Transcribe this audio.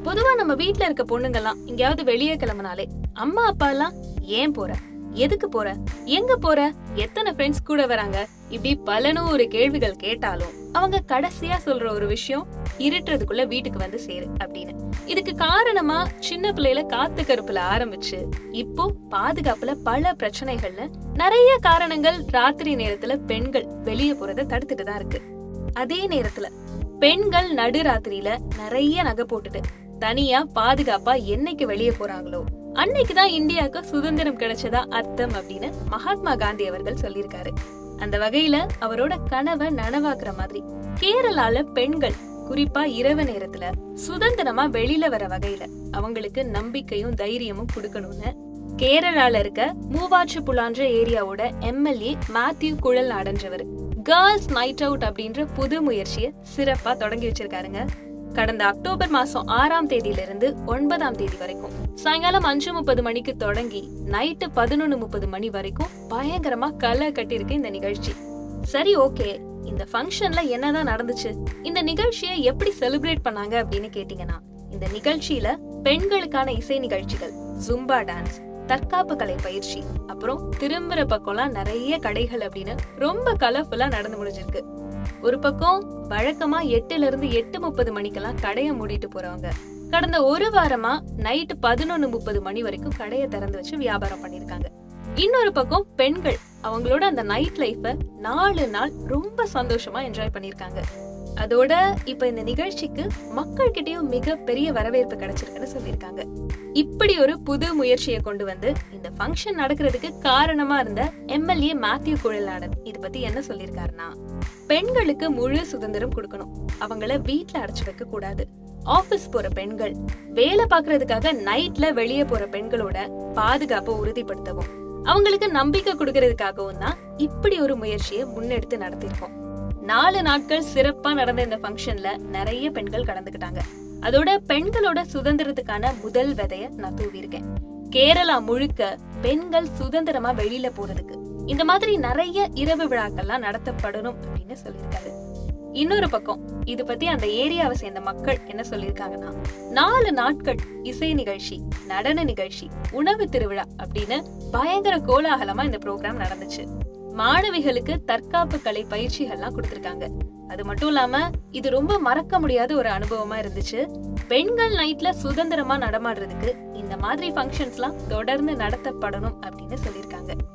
பொதுவா நம்ம வீட்ல இருக்க பொண்ணுங்கெல்லாம் எங்கேயாவது வெளியே கிளம்பினாலே அம்மா அப்பா எல்லாம் ஏன் போற எதுக்கு போற எங்க போற எத்தனை ஃப்ரெண்ட்ஸ் கூட வராங்க இப்படி பல நூறு கேள்விகள் கேட்டாலும் அவங்க கடைசியா சொல்ற ஒரு விஷயம் இருட்டுறதுக்குள்ள வீட்டுக்கு வந்து சேரு அப்படின்னு இதுக்கு காரணமா சின்ன பிள்ளையில காத்து கருப்புல ஆரம்பிச்சு இப்போ பாதுகாப்புல பல பிரச்சனைகள்ல நிறைய காரணங்கள் ராத்திரி நேரத்துல பெண்கள் வெளியே போறதை தடுத்துட்டு தான் இருக்கு அதே நேரத்துல பெண்கள் நடுராத்திரியில நிறைய நகை போட்டுட்டு தனியா பாதுகாப்பா என்னைக்கு வெளியே போறாங்களோ அன்னைக்குதான் இந்தியாவுக்கு சுதந்திரம் கிடைச்சதா அர்த்தம் அப்படின்னு மகாத்மா காந்தி அவர்கள் சொல்லியிருக்காரு அந்த வகையில அவரோட கனவை நனவாக்குற மாதிரி கேரளால பெண்கள் குறிப்பா இரவு நேரத்துல சுதந்திரமா வெளியில வர வகையில அவங்களுக்கு நம்பிக்கையும் தைரியமும் கொடுக்கணும்னு கேரளால இருக்க மூவாச்சு புலான்ற ஏரியாவோட எம்எல்ஏ மேத்யூ குழல் நாடன்றவர் கேர்ள்ஸ் நைட் அவுட் அப்படின்ற புது முயற்சியை சிறப்பா தொடங்கி வச்சிருக்காருங்க கடந்த அக்டோபர் மாசம் ஆறாம் தேதியில இருந்து ஒன்பதாம் தேதி வரைக்கும் சாயங்காலம் அஞ்சு முப்பது மணிக்கு தொடங்கி நைட்டு பதினொன்னு முப்பது மணி வரைக்கும் பயங்கரமா களை கட்டியிருக்கு இந்த நிகழ்ச்சி சரி ஓகே இந்த ஃபங்க்ஷன்ல என்னதான் நடந்துச்சு இந்த நிகழ்ச்சியை எப்படி செலிப்ரேட் பண்ணாங்க அப்படின்னு கேட்டீங்கன்னா இந்த நிகழ்ச்சியில பெண்களுக்கான இசை நிகழ்ச்சிகள் ஜும்பா டான்ஸ் தற்காப்பு கலை பயிற்சி அப்புறம் திரும்புற பக்கம்லாம் நிறைய கடைகள் அப்படின்னு ரொம்ப கலர்ஃபுல்லா நடந்து முடிஞ்சிருக்கு ஒரு பக்கம் வழக்கமா எட்டுல இருந்து எட்டு முப்பது மணிக்கெல்லாம் கடைய மூடிட்டு போறவங்க கடந்த ஒரு வாரமா நைட்டு பதினொன்னு முப்பது மணி வரைக்கும் கடையை திறந்து வச்சு வியாபாரம் பண்ணிருக்காங்க இன்னொரு பக்கம் பெண்கள் அவங்களோட அந்த நைட் லைஃப நாலு நாள் ரொம்ப சந்தோஷமா என்ஜாய் பண்ணிருக்காங்க அதோட இப்ப இந்த நிகழ்ச்சிக்கு மக்கள் கிட்டயும் மிக பெரிய வரவேற்பு கிடைச்சிருக்குன்னு சொல்லியிருக்காங்க இப்படி ஒரு புது முயற்சியை கொண்டு வந்து இந்த ஃபங்க்ஷன் நடக்கிறதுக்கு காரணமா இருந்த எம்எல்ஏ மேத்யூ குழலாடன் இது பத்தி என்ன சொல்லியிருக்காருன்னா பெண்களுக்கு முழு சுதந்திரம் கொடுக்கணும் அவங்கள வீட்ல அடைச்சு வைக்க கூடாது ஆபீஸ் போற பெண்கள் வேலை பாக்குறதுக்காக நைட்ல வெளியே போற பெண்களோட பாதுகாப்பை உறுதிப்படுத்தவும் அவங்களுக்கு நம்பிக்கை கொடுக்கறதுக்காகவும் தான் இப்படி ஒரு முயற்சியை முன்னெடுத்து நடத்திருக்கோம் நாலு நாட்கள் சிறப்பா நடந்த இந்த ஃபங்க்ஷன்ல நிறைய பெண்கள் கலந்துக்கிட்டாங்க அதோட பெண்களோட சுதந்திரத்துக்கான முதல் விதைய நான் தூவிருக்கேன் கேரளா முழுக்க பெண்கள் சுதந்திரமா வெளியில போறதுக்கு இந்த மாதிரி நிறைய இரவு விழாக்கள்லாம் நடத்தப்படணும் அப்படின்னு சொல்லியிருக்காரு இன்னொரு பக்கம் இது பத்தி அந்த ஏரியாவை சேர்ந்த மக்கள் என்ன சொல்லியிருக்காங்கன்னா நாலு நாட்கள் இசை நிகழ்ச்சி நடன நிகழ்ச்சி உணவு திருவிழா அப்படின்னு பயங்கர கோலாகலமா இந்த ப்ரோக்ராம் நடந்துச்சு மாணவிகளுக்கு தற்காப்பு கலை பயிற்சிகள்லாம் கொடுத்திருக்காங்க அது மட்டும் இல்லாம இது ரொம்ப மறக்க முடியாத ஒரு அனுபவமா இருந்துச்சு பெண்கள் நைட்ல சுதந்திரமா நடமாடுறதுக்கு இந்த மாதிரி ஃபங்க்ஷன்ஸ்லாம் தொடர்ந்து நடத்தப்படணும் அப்படின்னு சொல்லியிருக்காங்க